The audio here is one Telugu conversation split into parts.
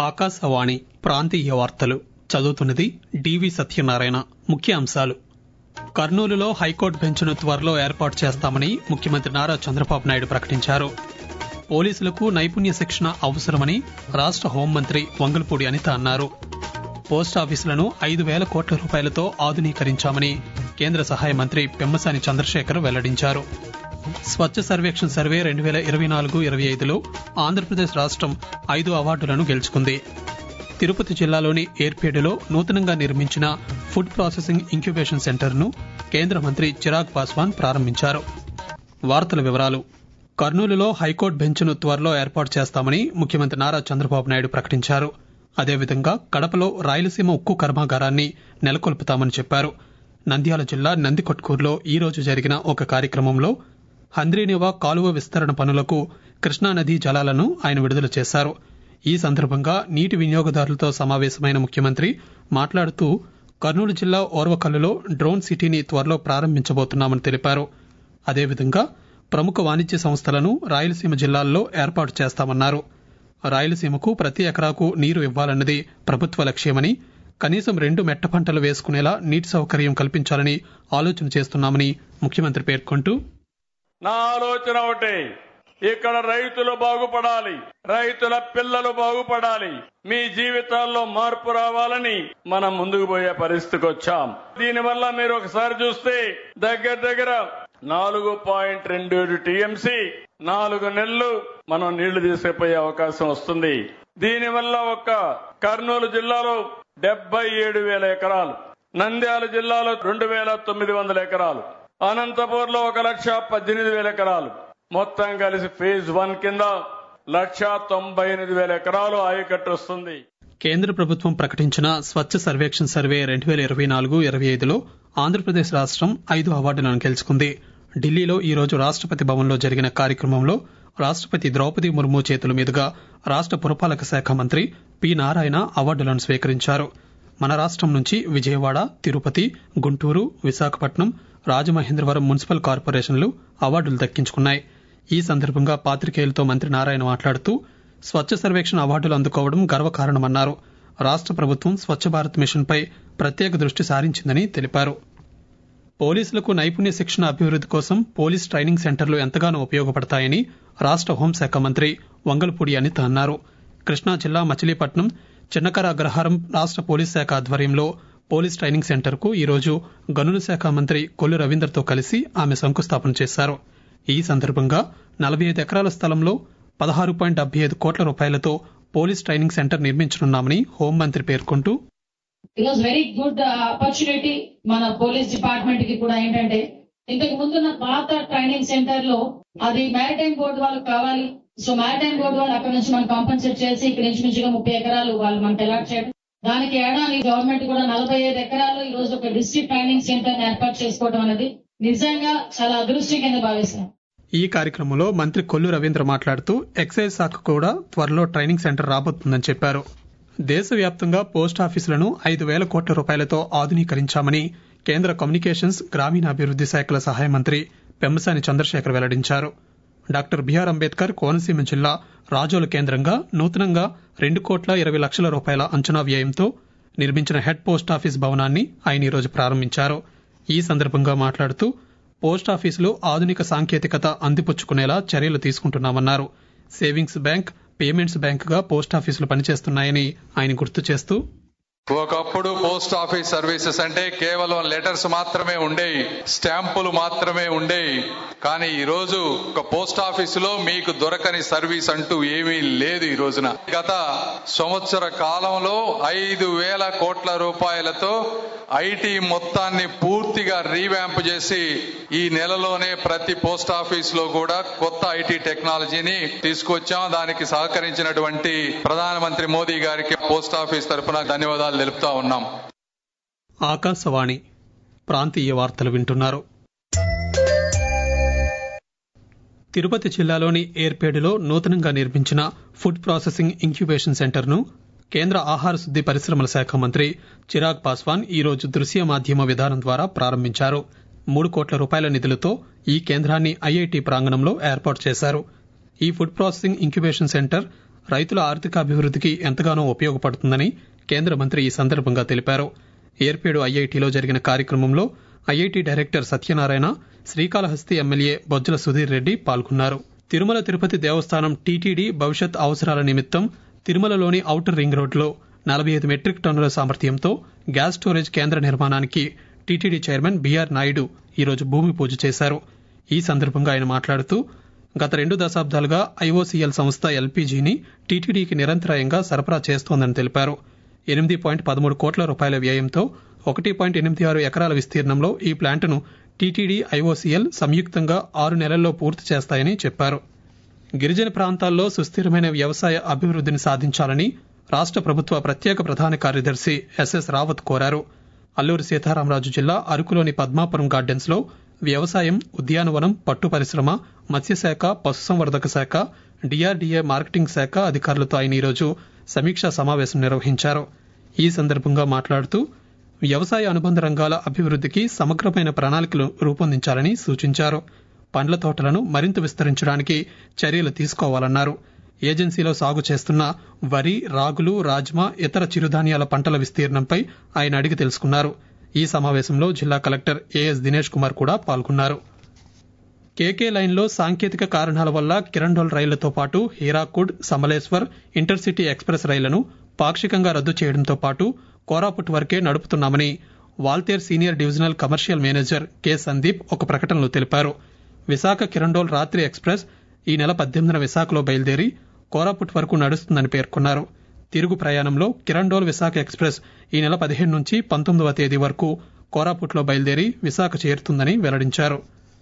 ఆకాశవాణి ప్రాంతీయ వార్తలు చదువుతున్నది డివి సత్యనారాయణ ముఖ్య అంశాలు కర్నూలులో హైకోర్టు బెంచ్ను త్వరలో ఏర్పాటు చేస్తామని ముఖ్యమంత్రి నారా చంద్రబాబు నాయుడు ప్రకటించారు పోలీసులకు నైపుణ్య శిక్షణ అవసరమని రాష్ట హోంమంత్రి వంగల్పూడి అనిత అన్నారు పోస్టాఫీసులను ఐదు వేల కోట్ల రూపాయలతో ఆధునీకరించామని కేంద్ర సహాయ మంత్రి పెమ్మసాని చంద్రశేఖర్ వెల్లడించారు స్వచ్ఛ సర్వేక్షణ్ సర్వే రెండు వేల ఇరవై నాలుగు ఇరవై ఐదులో ఆంధ్రప్రదేశ్ రాష్ట్రం ఐదు అవార్డులను గెలుచుకుంది తిరుపతి జిల్లాలోని ఏర్పేడులో నూతనంగా నిర్మించిన ఫుడ్ ప్రాసెసింగ్ ఇంక్యుబేషన్ సెంటర్ను కేంద్ర మంత్రి చిరాగ్ పాస్వాన్ ప్రారంభించారు వార్తల వివరాలు కర్నూలులో హైకోర్టు బెంచ్ను త్వరలో ఏర్పాటు చేస్తామని ముఖ్యమంత్రి నారా చంద్రబాబు నాయుడు ప్రకటించారు అదేవిధంగా కడపలో రాయలసీమ ఉక్కు కర్మాగారాన్ని నెలకొల్పుతామని చెప్పారు నంద్యాల జిల్లా నందికొట్కూరులో ఈ రోజు జరిగిన ఒక కార్యక్రమంలో హంద్రీనివా కాలువ విస్తరణ పనులకు కృష్ణానదీ జలాలను ఆయన విడుదల చేశారు ఈ సందర్భంగా నీటి వినియోగదారులతో సమావేశమైన ముఖ్యమంత్రి మాట్లాడుతూ కర్నూలు జిల్లా ఓర్వకల్లులో డ్రోన్ సిటీని త్వరలో ప్రారంభించబోతున్నామని తెలిపారు అదేవిధంగా ప్రముఖ వాణిజ్య సంస్థలను రాయలసీమ జిల్లాల్లో ఏర్పాటు చేస్తామన్నారు రాయలసీమకు ప్రతి ఎకరాకు నీరు ఇవ్వాలన్నది ప్రభుత్వ లక్ష్యమని కనీసం రెండు మెట్ట పంటలు వేసుకునేలా నీటి సౌకర్యం కల్పించాలని ఆలోచన చేస్తున్నామని ముఖ్యమంత్రి పేర్కొంటూ నా ఆలోచన ఒకటే ఇక్కడ రైతులు బాగుపడాలి రైతుల పిల్లలు బాగుపడాలి మీ జీవితాల్లో మార్పు రావాలని మనం ముందుకు పోయే పరిస్థితికి వచ్చాం దీనివల్ల మీరు ఒకసారి చూస్తే దగ్గర దగ్గర నాలుగు పాయింట్ రెండు ఏడు టీఎంసీ నాలుగు నెలలు మనం నీళ్లు తీసుకుపోయే అవకాశం వస్తుంది దీనివల్ల ఒక్క కర్నూలు జిల్లాలో డెబ్బై ఏడు వేల ఎకరాలు నంద్యాల జిల్లాలో రెండు వేల తొమ్మిది వందల ఎకరాలు అనంతపూర్ లో ఒక లక్ష పద్దెనిమిది వేల ఎకరాలు మొత్తం కలిసి ఫేజ్ వన్ కింద లక్ష తొంభై ఎనిమిది వేల ఎకరాలు ఆయకట్టు వస్తుంది కేంద్ర ప్రభుత్వం ప్రకటించిన స్వచ్ఛ సర్వేక్షణ్ సర్వే రెండు వేల ఇరవై నాలుగు ఇరవై ఐదులో ఆంధ్రప్రదేశ్ రాష్ట్రం ఐదు అవార్డులను గెలుచుకుంది ఢిల్లీలో ఈ రోజు రాష్ట్రపతి భవన్లో జరిగిన కార్యక్రమంలో రాష్ట్రపతి ద్రౌపది ముర్ము చేతుల మీదుగా రాష్ట్ర పురపాలక శాఖ మంత్రి పి నారాయణ అవార్డులను స్వీకరించారు మన రాష్ట్రం నుంచి విజయవాడ తిరుపతి గుంటూరు విశాఖపట్నం రాజమహేంద్రవరం మున్సిపల్ కార్పొరేషన్లు అవార్డులు దక్కించుకున్నాయి ఈ సందర్భంగా పాత్రికేయులతో మంత్రి నారాయణ మాట్లాడుతూ స్వచ్ఛ సర్వేక్షణ అవార్డులు అందుకోవడం గర్వకారణమన్నారు రాష్ట్ర ప్రభుత్వం స్వచ్ఛ భారత్ మిషన్పై ప్రత్యేక దృష్టి సారించిందని తెలిపారు పోలీసులకు నైపుణ్య శిక్షణ అభివృద్ధి కోసం పోలీస్ ట్రైనింగ్ సెంటర్లు ఎంతగానో ఉపయోగపడతాయని రాష్ట్ర హోంశాఖ మంత్రి వంగల్పూడి అనిత అన్నారు కృష్ణా జిల్లా మచిలీపట్నం చిన్నకర అగ్రహారం రాష్ట్ర పోలీస్ శాఖ ఆధ్వర్యంలో పోలీస్ ట్రైనింగ్ సెంటర్ కు ఈ రోజు గనుల శాఖ మంత్రి కొల్లు రవీందర్తో కలిసి ఆమె శంకుస్థాపన చేశారు ఈ సందర్భంగా నలభై ఐదు ఎకరాల స్థలంలో పదహారు పాయింట్ డెబ్బై ఐదు కోట్ల రూపాయలతో పోలీస్ ట్రైనింగ్ సెంటర్ నిర్మించనున్నామని హోంమంత్రి పేర్కొంటూ it was very good opportunity మన పోలీస్ డిపార్ట్మెంట్ కి కూడా ఏంటంటే ఇంతకు ముందున్న పాత ట్రైనింగ్ సెంటర్ లో అది మ్యారిటైమ్ బోర్డు వాళ్ళకి కావాలి సో మ్యారిటైమ్ బోర్డు వాళ్ళు అక్కడ నుంచి మనం కాంపన్సేట్ చేసి ఇక్కడ నుంచి మంచిగా ముప్పై ఎకరాలు వాళ్ళు మనకి అలాట్ చేయడం దానికి ఏడాది గవర్నమెంట్ కూడా నలభై ఐదు ఎకరాలు ఈ రోజు ఒక డిస్ట్రిక్ట్ ట్రైనింగ్ సెంటర్ ఏర్పాటు చేసుకోవడం అనేది నిజంగా చాలా అదృష్టం కింద భావిస్తున్నాం ఈ కార్యక్రమంలో మంత్రి కొల్లు రవీంద్ర మాట్లాడుతూ ఎక్సైజ్ శాఖ కూడా త్వరలో ట్రైనింగ్ సెంటర్ రాబోతుందని చెప్పారు దేశవ్యాప్తంగా పోస్టాఫీసులను ఐదు వేల కోట్ల రూపాయలతో ఆధునీకరించామని కేంద్ర కమ్యూనికేషన్స్ గ్రామీణాభివృద్ది శాఖల సహాయ మంత్రి పెమ్మసాని చంద్రశేఖర్ వెల్లడించారు డాక్టర్ బిఆర్ అంబేద్కర్ కోనసీమ జిల్లా రాజోలు కేంద్రంగా నూతనంగా రెండు కోట్ల ఇరవై లక్షల రూపాయల అంచనా వ్యయంతో నిర్మించిన హెడ్ పోస్టాఫీస్ భవనాన్ని ఆయన ఈరోజు ప్రారంభించారు ఈ సందర్భంగా మాట్లాడుతూ పోస్టాఫీసులు ఆధునిక సాంకేతికత అందిపుచ్చుకునేలా చర్యలు తీసుకుంటున్నామన్నారు సేవింగ్స్ బ్యాంక్ పేమెంట్స్ బ్యాంకుగా పోస్టాఫీసులు పనిచేస్తున్నాయని ఆయన గుర్తు చేస్తూ ఒకప్పుడు పోస్ట్ ఆఫీస్ సర్వీసెస్ అంటే కేవలం లెటర్స్ మాత్రమే ఉండేవి స్టాంపులు మాత్రమే ఉండేవి కానీ ఈ రోజు ఒక పోస్ట్ ఆఫీస్ లో మీకు దొరకని సర్వీస్ అంటూ ఏమీ లేదు ఈ రోజున గత సంవత్సర కాలంలో ఐదు వేల కోట్ల రూపాయలతో ఐటీ మొత్తాన్ని పూర్తిగా రీవ్యాంప్ చేసి ఈ నెలలోనే ప్రతి పోస్ట్ ఆఫీస్ లో కూడా కొత్త ఐటీ టెక్నాలజీని తీసుకొచ్చాం దానికి సహకరించినటువంటి ప్రధానమంత్రి మోదీ గారికి పోస్ట్ ఆఫీస్ తరఫున ధన్యవాదాలు తెలుపుతా ఉన్నాం ఆకాశవాణి ప్రాంతీయ వార్తలు వింటున్నారు తిరుపతి జిల్లాలోని ఏర్పేడులో నూతనంగా నిర్మించిన ఫుడ్ ప్రాసెసింగ్ ఇంక్యుబేషన్ సెంటర్ను కేంద్ర ఆహార శుద్ది పరిశ్రమల శాఖ మంత్రి చిరాగ్ పాస్వాన్ ఈ రోజు దృశ్య మాధ్యమ విధానం ద్వారా ప్రారంభించారు మూడు కోట్ల రూపాయల నిధులతో ఈ కేంద్రాన్ని ఐఐటి ప్రాంగణంలో ఏర్పాటు చేశారు ఈ ఫుడ్ ప్రాసెసింగ్ ఇంక్యుబేషన్ సెంటర్ రైతుల ఆర్థికాభివృద్ధికి ఎంతగానో ఉపయోగపడుతుందని కేంద్ర మంత్రి ఈ సందర్భంగా తెలిపారు ఏర్పేడు ఐఐటిలో జరిగిన కార్యక్రమంలో IIT director Satyanarayana Srikalahasti MLA Bojjala Sudheer Reddy పాల్గొన్నారు తిరుమల తిరుపతి దేవస్థానం టీటీడీ భవిష్యత్ అవసరాల నిమిత్తం తిరుమలలోని ఔటర్ రింగ్ రోడ్లో నలభై ఐదు మెట్రిక్ టన్నుల సామర్థ్యంతో గ్యాస్ స్టోరేజ్ కేంద్ర నిర్మాణానికి టీటీడీ చైర్మన్ బీఆర్ నాయుడు ఈరోజు భూమి పూజ చేశారు ఈ సందర్భంగా ఆయన మాట్లాడుతూ గత రెండు దశాబ్దాలుగా ఐఓసీఎల్ సంస్థ ఎల్పీజీని టీటీడీకి నిరంతరాయంగా సరఫరా చేస్తోందని తెలిపారు ఎనిమిది పాయింట్ పదమూడు కోట్ల రూపాయల వ్యయంతో ఒకటి పాయింట్ ఎనిమిది ఆరు ఎకరాల విస్తీర్ణంలో ఈ ప్లాంటును టీటీడీ ఐఓసీఎల్ సంయుక్తంగా ఆరు నెలల్లో పూర్తి చేస్తాయని చెప్పారు గిరిజన ప్రాంతాల్లో సుస్థిరమైన వ్యవసాయ అభివృద్ధిని సాధించాలని రాష్ట్ర ప్రభుత్వ ప్రత్యేక ప్రధాన కార్యదర్శి ఎస్ఎస్ రావత్ కోరారు అల్లూరి సీతారామరాజు జిల్లా అరకులోని పద్మాపురం గార్డెన్స్ లో వ్యవసాయం ఉద్యానవనం పట్టు పరిశ్రమ మత్స్యశాఖ పశుసంవర్ధక శాఖ డిఆర్డీఏ మార్కెటింగ్ శాఖ అధికారులతో ఆయన ఈరోజు సమీక్షా సమావేశం నిర్వహించారు ఈ సందర్భంగా మాట్లాడుతూ వ్యవసాయ అనుబంధ రంగాల అభివృద్ధికి సమగ్రమైన ప్రణాళికలు రూపొందించాలని సూచించారు పండ్ల తోటలను మరింత విస్తరించడానికి చర్యలు తీసుకోవాలన్నారు ఏజెన్సీలో సాగు చేస్తున్న వరి రాగులు రాజ్మా ఇతర చిరుధాన్యాల పంటల విస్తీర్ణంపై ఆయన అడిగి తెలుసుకున్నారు ఈ సమావేశంలో జిల్లా కలెక్టర్ ఏఎస్ దినేష్ కుమార్ కూడా పాల్గొన్నారు కేకే లైన్లో సాంకేతిక కారణాల వల్ల కిరండోల్ రైళ్లతో పాటు హీరాకుడ్ సమలేశ్వర్ ఇంటర్సిటీ ఎక్స్ప్రెస్ రైళ్లను పాక్షికంగా రద్దు చేయడంతో పాటు కోరాపుట్ వరకే నడుపుతున్నామని Waltair senior divisional commercial manager K Sandeep ఒక ప్రకటనలో తెలిపారు విశాఖ కిరండోల్ రాత్రి ఎక్స్ప్రెస్ ఈ నెల పద్దెనిమిదిన విశాఖలో బయలుదేరి కోరాపుట్ వరకు నడుస్తుందని పేర్కొన్నారు తిరుగు ప్రయాణంలో కిరండోల్ విశాఖ ఎక్స్ప్రెస్ ఈ నెల పదిహేను నుంచి పంతొమ్మిదవ తేదీ వరకు కోరాపుట్లో బయలుదేరి విశాఖ చేరుతుందని వెల్లడించారు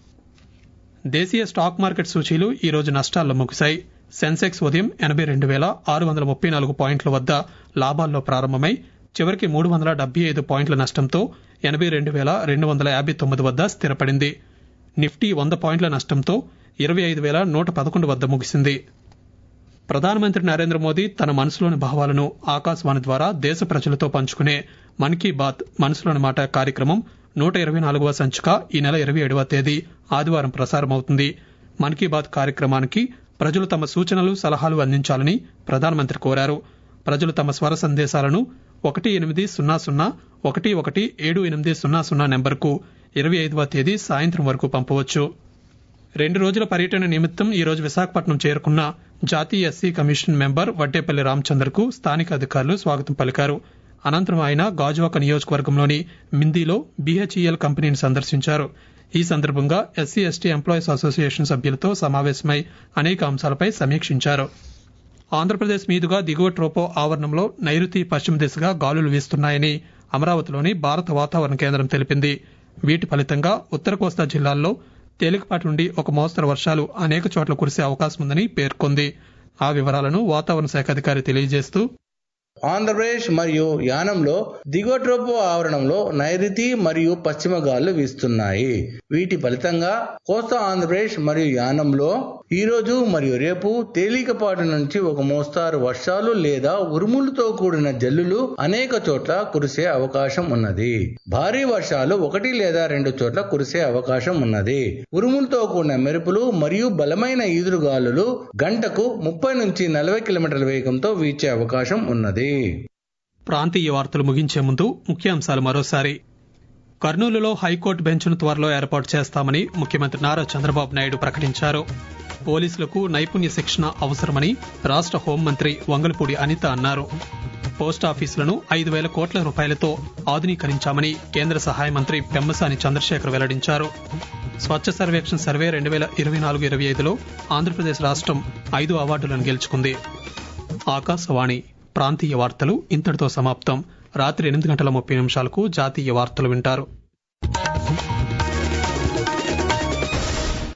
దేశీయ స్టాక్ మార్కెట్ సూచీలు ఈ రోజు నష్టాల్లో ముగిశాయి సెన్సెక్స్ ఉదయం ఎనభై రెండు వేల ఆరు వందల ముప్పై నాలుగు పాయింట్ల వద్ద లాభాల్లో ప్రారంభమై చివరికి మూడు వందల డెబ్బై ఐదు పాయింట్ల నష్టంతో ఎనభై రెండు వేల రెండు వందల యాభై తొమ్మిది వద్ద స్థిరపడింది నిఫ్టీ వంద పాయింట్ల నష్టంతో ఇరవై ఐదు వేల నూట పదకొండు వద్ద ముగిసింది ప్రధానమంత్రి నరేంద్ర మోదీ తన మనసులోని భావాలను ఆకాశవాణి ద్వారా దేశ ప్రజలతో పంచుకునే మన్ కీ బాత్ మనసులోని మాట కార్యక్రమం నూట ఇరవై నాలుగవ సంచిక ఈ నెల ఇరవై ఏడవ తేదీ ఆదివారం ప్రసారమవుతుంది మన్ కీ బాత్ కార్యక్రమానికి ప్రజలు తమ సూచనలు సలహాలు అందించాలని ప్రధానమంత్రి కోరారు ప్రజలు తమ స్వర సందేశాలను ఒకటి ఎనిమిది సున్నా సున్నా ఒకటి ఒకటి ఏడు ఎనిమిది సున్నా సున్నా నెంబర్కు ఇరవై ఐదవ తేదీ సాయంత్రం వరకు పంపవచ్చు రెండు రోజుల పర్యటన నిమిత్తం ఈ రోజు విశాఖపట్నం చేరుకున్న జాతీయ ఎస్సీ కమిషన్ మెంబర్ వడ్డేపల్లి రామచందర్కు స్థానిక అధికారులు స్వాగతం పలికారు అనంతరం ఆయన గాజువాక నియోజకవర్గంలోని మిందీలో బీహెచ్ఈఎల్ కంపెనీని సందర్శించారు ఈ సందర్భంగా ఎస్సీ ఎస్టీ ఎంప్లాయీస్ అసోసియేషన్ సభ్యులతో సమావేశమై అనేక అంశాలపై సమీక్షించారు ఆంధ్రప్రదేశ్ మీదుగా దిగువ ట్రోపో ఆవరణంలో నైరుతి పశ్చిమ దిశగా గాలులు వీస్తున్నాయని అమరావతిలోని భారత వాతావరణ కేంద్రం తెలిపింది వీటి ఫలితంగా ఉత్తర కోస్తా జిల్లాల్లో తేలికపాటి నుండి ఒక మోస్తరు వర్షాలు అనేక చోట్ల కురిసే అవకాశం ఉందని పేర్కొంది ఆ వివరాలను వాతావరణ శాఖ అధికారి తెలియజేస్తూ ఆంధ్రప్రదేశ్ మరియు యానంలో దిగువ ట్రోపో ఆవరణంలో నైరుతి మరియు పశ్చిమ గాలులు వీస్తున్నాయి వీటి ఫలితంగా కోస్తా ఆంధ్రప్రదేశ్ మరియు యానంలో ఈ రోజు మరియు రేపు తేలికపాటి నుంచి ఒక మోస్తారు వర్షాలు లేదా ఉరుములతో కూడిన జల్లులు అనేక చోట్ల కురిసే అవకాశం ఉన్నది భారీ వర్షాలు ఒకటి లేదా రెండు చోట్ల కురిసే అవకాశం ఉన్నది ఉరుములతో కూడిన మెరుపులు మరియు బలమైన ఈదురుగాలులు గంటకు ముప్పై నుంచి నలభై కిలోమీటర్ల వేగంతో వీచే అవకాశం ఉన్నది ప్రాంతీయ వార్తలు ముగించే ముందు ముఖ్యాంశాలు మరోసారి కర్నూలులో హైకోర్టు బెంచ్ను త్వరలో ఏర్పాటు చేస్తామని ముఖ్యమంత్రి నారా చంద్రబాబు నాయుడు ప్రకటించారు పోలీసులకు నైపుణ్య శిక్షణ అవసరమని రాష్ట్ర హోంమంత్రి వంగలపూడి అనిత అన్నారు పోస్టాఫీసులను ఐదు వేల కోట్ల రూపాయలతో ఆధునీకరించామని కేంద్ర సహాయ మంత్రి పెమ్మసాని చంద్రశేఖర్ వెల్లడించారు స్వచ్ఛ సర్వేక్షణ సర్వే రెండు వేల ఇరవై నాలుగు ఇరవై ఐదులో ఆంధ్రప్రదేశ్ రాష్ట్రం ఐదు అవార్డులను గెలుచుకుంది ఆకాశవాణి ప్రాంతీయ వార్తలు ఇంతటితో సమాప్తం రాత్రి ఎనిమిది గంటల ముప్పై నిమిషాలకు జాతీయ వార్తలు వింటారు